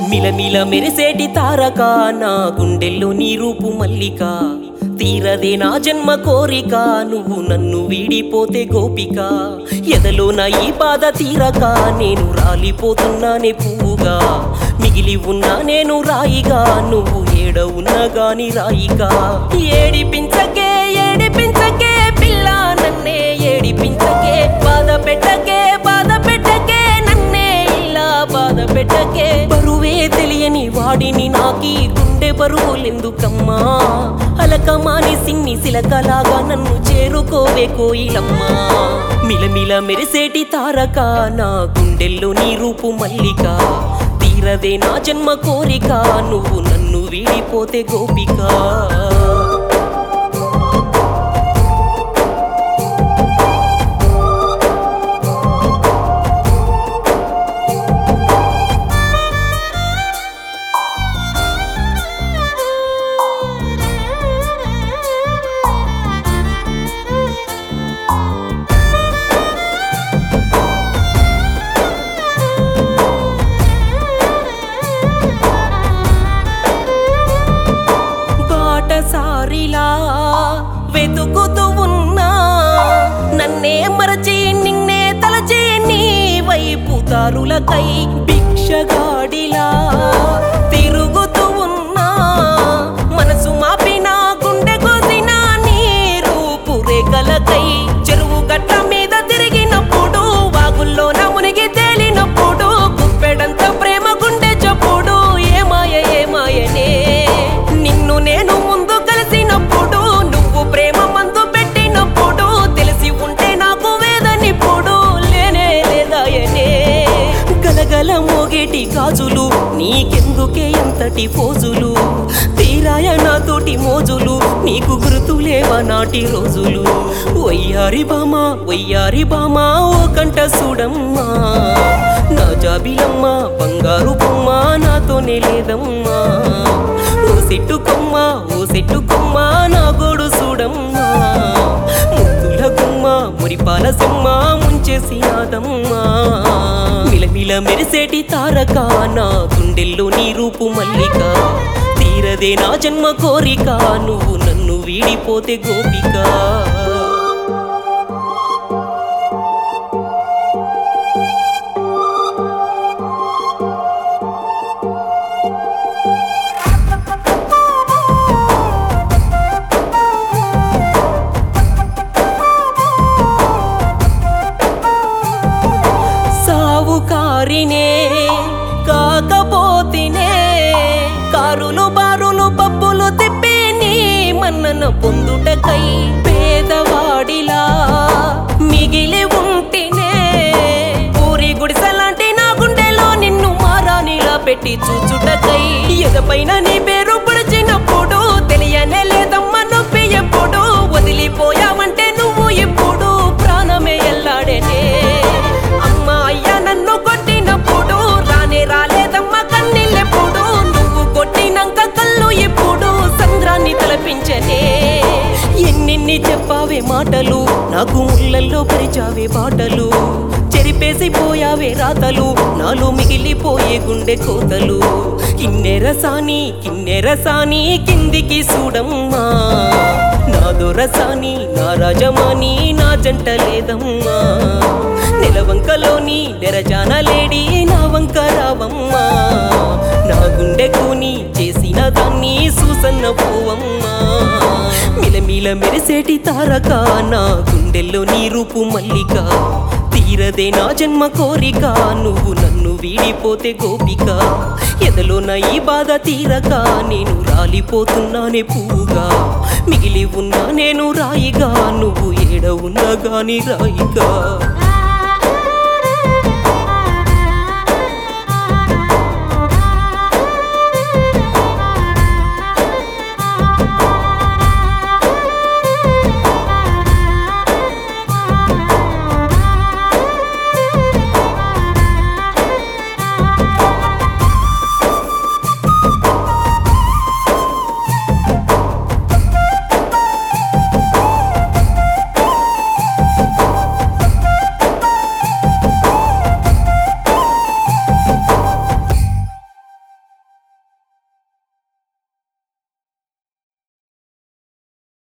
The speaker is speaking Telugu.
మిలమిల మెరిసేటి తారక నా గుండెల్లో నీ రూపు మల్లిక తీరదే నా జన్మ కోరిక నువ్వు నన్ను వీడిపోతే గోపిక ఎదలో నా ఈ బాధ తీరక నేను రాలిపోతున్నానే పువ్వుగా మిగిలి ఉన్నా నేను రాయిగా నువ్వు ఏడ ఉన్నా గాని రాయిగా ఏడిపించకే ఏడిపించకే పిల్ల నన్నే ఏడిపించకే బాధ పెట్టకే బాధ పెట్టకే నన్నే ఇలా బాధ పెట్టకే బరువే తెలియని వాడిని నాకి గుండె బరువులెందుకమ్మా అలకమాని సిన్ని సిలకలాగా నన్ను చేరుకోవే కోయిలమ్మా మిలమిల మెరిసేటి తారక నా గుండెల్లో నీ రూపు మల్లిక తీరదే నా జన్మ కోరిక నువ్వు నన్ను వీడిపోతే గోపిక బాటసారిలా వెతుకుతూ ఉన్నా నన్నే మరచి నిన్నే తలచి నీ వైపు దారులకై భిక్షగాడిలా తిరుగుతూ ఉన్నా మనసు మాపిన గుండె కోసిన నీ రూపు రేఖలకై చెరువు గట్ల మీద తిరిగినప్పుడు వాగుల్లోన మునిగి తేలినప్పుడు గుప్పెడంత ప్రేమ గుండె చప్పుడు ఏమాయ ఏమాయనే నిన్ను నేను ముందు కలిసినప్పుడు నువ్వు ప్రేమ మందు పెట్టినప్పుడు తెలిసి ఉంటే నాకు వేదనిప్పుడు లేనే లేదాయనే గలగల మోగేటి గాజులు నీకెందుకే ఎంతటి పోజులు తీరాయ నాతోటి మోజులు నీకు గుర్తులేవా నాటి రోజులు వయ్యారి బామా వయ్యారి బామా ఓ కంట చూడమ్మా నా జాబిలమ్మ బంగారు బొమ్మ నాతోనే లేదమ్మా ఓ సెట్టు కొమ్మ ఓ సెట్టు కొమ్మ నా గోడు చూడమ్మా ముద్దుల గుమ్మ మురిపాల సెమ్మ ముంచేసి నాదమ్మా మిలమిల మెరిసేటి తారక నా గుండెల్లో నీ రూపు మల్లిక తీరదే నా జన్మ కోరిక నువ్వు నన్ను వీడిపోతే గోపిక సావుకారినే కాకపోతినే కారులు బారులు పప్పులు తిప్పి నీ మన్నన పొందుటకై పేదవాడిలా మిగిలి ఉంటినే ఊరి గుడిసెలాంటి నా గుండెలో నిన్ను మారానిలా పెట్టి చూచుటకై ఎదపైన నీ పేరు పొడిచినప్పుడు తెలియనే లేదమ్మా నొప్పి ఎప్పుడు వదిలిపోయావంటే నువ్వు ఇప్పుడు ప్రాణమే ఎల్లాడేనే అమ్మా అయ్యా నన్ను కొట్టినప్పుడు రానే రాలేదమ్మా కన్నీళ్ళెప్పుడు నువ్వు కొట్టినాక కళ్ళు ఎప్పుడు సంద్రాన్ని తలపించనే ఎన్నెన్ని చెప్పావే మాటలు నాకు ముళ్ళల్లో పరిచావే బాటలు చెరిపేసి పోయావే రాతలు నాలో మిగిలిపోయే గుండె కోతలు కిన్నెరసాని కిన్నెరసాని కిందికి చూడమ్మా నా దొరసాని నా రాజమాని నా జంట లేదమ్మా నెలవంకలోని నెరజాన లేడి నా వంక రావమ్మా నా గుండె కూని చేసిన దాన్ని సూసన్న పోవమ్మా మిలమిల మెరిసేటి తారక నా గుండెల్లో నీ రూపు మల్లిక తీరదే నా జన్మ కోరిక నువ్వు నన్ను వీడిపోతే గోపిక ఎదలో నా ఈ బాధ తీరక నేను రాలిపోతున్నానే పువ్వుగా మిగిలి ఉన్నా నేను రాయిగా నువ్వు ఏడ ఉన్నా గాని రాయిగా